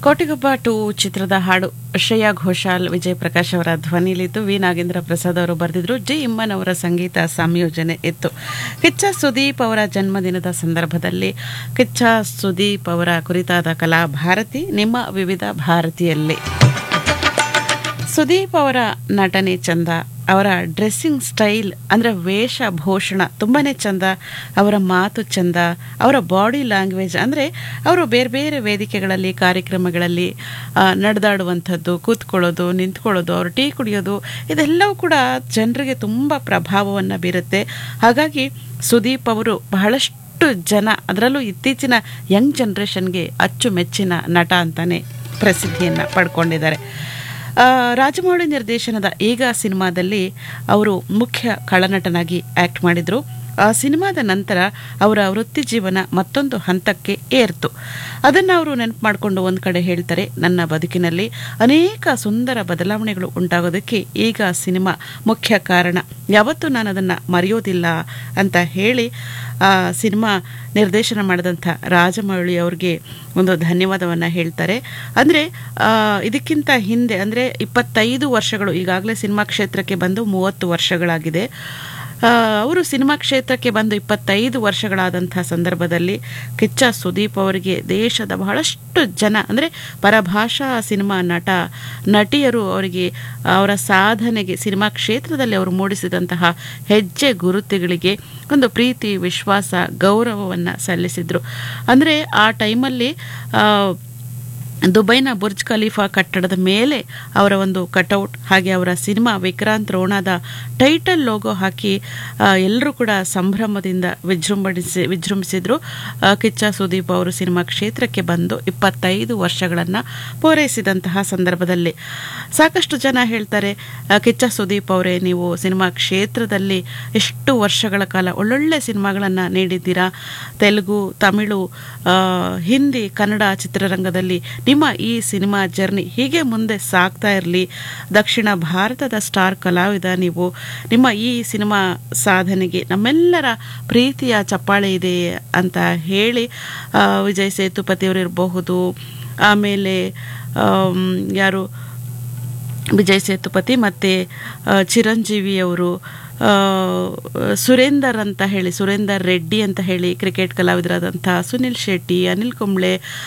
Kotigobba to ಚಿತ್ರದ ಹಾಡು ಶ್ರೇಯಾ ಘೋಷಾಲ್ ವಿಜಯ್ ಪ್ರಕಾಶ್ ಅವರ ಧ್ವನಿಲಿದ್ದು ವಿ ನಾಗೇಂದ್ರ ಪ್ರಸಾದ್ ಅವರು ಬರೆದಿದ್ರು ಜಿ ಇಮ್ಮನ್ ಅವರ ಸಂಗೀತ ಸಂಯೋಜನೆ ಇತ್ತು ಕಿಚ್ಚ ಸುದೀಪ್ ಅವರ ಜನ್ಮದಿನದ ಸಂದರ್ಭದಲ್ಲಿ ಕಿಚ್ಚ ಸುದೀಪ್ ಅವರ ಕುರಿತಾದ ಕಲಾ ಭಾರತಿ ನಿಮ್ಮ ವಿವಿಧ ಭಾರತಿಯಲ್ಲಿ ಸುದೀಪ್ ಅವರ ನಟನೆ ಚಂದ ಅವರ ಡ್ರೆಸ್ಸಿಂಗ್ ಸ್ಟೈಲ್ ಅಂದರೆ ವೇಷಭೂಷಣ ತುಂಬಾ ಚಂದ ಅವರ ಮಾತು ಚಂದ ಅವರ ಬಾಡಿ ಲ್ಯಾಂಗ್ವೇಜ್ ಅಂದರೆ ಅವರು ಬೇರೆ ಬೇರೆ ವೇದಿಕೆಗಳಲ್ಲಿ ಕಾರ್ಯಕ್ರಮಗಳಲ್ಲಿ ಆ, ನಡೆದಾಡುವಂಥದ್ದು ಕೂತ್ಕೊಳ್ಳೋದು ನಿಂತ್ಕೊಳ್ಳೋದು ಅವರು ಟೀ ಕುಡಿಯೋದು ಇದೆಲ್ಲವೂ ಕೂಡ ಜನರಿಗೆ ತುಂಬ ಪ್ರಭಾವವನ್ನು ಬೀರುತ್ತೆ ಹಾಗಾಗಿ ಸುದೀಪ್ ಅವರು ಬಹಳಷ್ಟು ಜನ ಅದರಲ್ಲೂ ಇತ್ತೀಚಿನ ಯಂಗ್ ಜನ್ರೇಷನ್ಗೆ ಅಚ್ಚುಮೆಚ್ಚಿನ ನಟ ಅಂತಾನೆ ಪ್ರಸಿದ್ಧಿಯನ್ನು ಪಡ್ಕೊಂಡಿದ್ದಾರೆ ಆ, ರಾಜಮೌಳಿ ನಿರ್ದೇಶನದ ಈಗ ಸಿನಿಮಾದಲ್ಲಿ ಅವರು ಮುಖ್ಯ ಖಳನಟನಾಗಿ ಆಕ್ಟ್ ಮಾಡಿದ್ರು ಆ ಸಿನಿಮಾದ ನಂತರ ಅವರ ವೃತ್ತಿ ಜೀವನ ಮತ್ತೊಂದು ಹಂತಕ್ಕೆ ಏರ್ತು ಅದನ್ನು ಅವರು ನೆನಪು ಮಾಡಿಕೊಂಡು ಒಂದು ಕಡೆ ಹೇಳ್ತಾರೆ ನನ್ನ ಬದುಕಿನಲ್ಲಿ ಅನೇಕ ಸುಂದರ ಬದಲಾವಣೆಗಳು ಉಂಟಾಗೋದಕ್ಕೆ ಈಗ ಸಿನಿಮಾ ಮುಖ್ಯ ಕಾರಣ ಯಾವತ್ತೂ ನಾನು ಅದನ್ನು ಮರೆಯೋದಿಲ್ಲ ಅಂತ ಹೇಳಿ ಆ ಸಿನಿಮಾ ನಿರ್ದೇಶನ ಮಾಡಿದಂಥ ರಾಜಮೌಳಿ ಅವ್ರಿಗೆ ಒಂದು ಧನ್ಯವಾದವನ್ನು ಹೇಳ್ತಾರೆ ಅಂದರೆ ಇದಕ್ಕಿಂತ ಹಿಂದೆ ಅಂದರೆ ಇಪ್ಪತ್ತೈದು ವರ್ಷಗಳು ಈಗಾಗಲೇ ಸಿನಿಮಾ ಕ್ಷೇತ್ರಕ್ಕೆ ಬಂದು ಮೂವತ್ತು ವರ್ಷಗಳಾಗಿದೆ ಆ, ಅವರು ಸಿನಿಮಾ ಕ್ಷೇತ್ರಕ್ಕೆ ಬಂದು ಇಪ್ಪತ್ತೈದು ವರ್ಷಗಳಾದಂಥ ಸಂದರ್ಭದಲ್ಲಿ ಕಿಚ್ಚ ಸುದೀಪ್ ಅವರಿಗೆ ದೇಶದ ಬಹಳಷ್ಟು ಜನ ಅಂದರೆ ಪರಭಾಷಾ ಸಿನಿಮಾ ನಟ ನಟಿಯರು ಅವರಿಗೆ ಅವರ ಸಾಧನೆಗೆ ಸಿನಿಮಾ ಕ್ಷೇತ್ರದಲ್ಲಿ ಅವರು ಮೂಡಿಸಿದಂತಹ ಹೆಜ್ಜೆ ಗುರುತುಗಳಿಗೆ ಒಂದು ಪ್ರೀತಿ ವಿಶ್ವಾಸ ಗೌರವವನ್ನು ಸಲ್ಲಿಸಿದರು ಅಂದರೆ ಆ ಟೈಮಲ್ಲಿ ಆ, ದುಬೈನ ಬುರ್ಜ್ ಖಲೀಫಾ ಕಟ್ಟಡದ ಮೇಲೆ ಅವರ ಒಂದು ಕಟೌಟ್ ಹಾಗೆ ಅವರ ಸಿನಿಮಾ ವಿಕ್ರಾಂತ್ ರೋಣದ ಟೈಟಲ್ ಲೋಗೋ ಹಾಕಿ ಎಲ್ಲರೂ ಕೂಡ ಸಂಭ್ರಮದಿಂದ ವಿಜೃಂಭಣಿಸಿ ವಿಜೃಂಭಿಸಿದ್ರು ಆ, ಕಿಚ್ಚ ಸುದೀಪ್ ಅವರು ಸಿನಿಮಾ ಕ್ಷೇತ್ರಕ್ಕೆ ಬಂದು ಇಪ್ಪತ್ತೈದು ವರ್ಷಗಳನ್ನು ಪೂರೈಸಿದಂತಹ ಸಂದರ್ಭದಲ್ಲಿ ಸಾಕಷ್ಟು ಜನ ಹೇಳ್ತಾರೆ ಆ, ಕಿಚ್ಚ ಸುದೀಪ್ ಅವರೇ ನೀವು ಸಿನಿಮಾ ಕ್ಷೇತ್ರದಲ್ಲಿ ಎಷ್ಟು ವರ್ಷಗಳ ಕಾಲ ಒಳ್ಳೊಳ್ಳೆ ಸಿನಿಮಾಗಳನ್ನು ನೀಡಿದ್ದೀರಾ ತೆಲುಗು ತಮಿಳು ಆ, ಹಿಂದಿ ಕನ್ನಡ ಚಿತ್ರರಂಗದಲ್ಲಿ ನಿಮ್ಮ ಈ ಸಿನಿಮಾ ಜರ್ನಿ ಹೀಗೆ ಮುಂದೆ ಸಾಗ್ತಾ ಇರಲಿ ದಕ್ಷಿಣ ಭಾರತದ ಸ್ಟಾರ್ ಕಲಾವಿದ ನೀವು ನಿಮ್ಮ ಈ ಸಿನಿಮಾ ಸಾಧನೆಗೆ ನಮ್ಮೆಲ್ಲರ ಪ್ರೀತಿಯ ಚಪ್ಪಾಳೆ ಇದೆ ಅಂತ ಹೇಳಿ ಆ, ವಿಜಯ್ ಸೇತುಪತಿಯವರು ಇರಬಹುದು ಆಮೇಲೆ ಆಮ್, ಯಾರು ವಿಜಯ್ ಸೇತುಪತಿ ಮತ್ತು ಚಿರಂಜೀವಿಯವರು ಆ, ಸುರೇಂದರ್ ಅಂತ ಹೇಳಿ ಸುರೇಂದರ್ ರೆಡ್ಡಿ ಅಂತ ಹೇಳಿ ಕ್ರಿಕೆಟ್ ಕಲಾವಿದರಾದಂಥ ಸುನಿಲ್ ಶೆಟ್ಟಿ ಅನಿಲ್ ಕುಂಬ್ಳೆ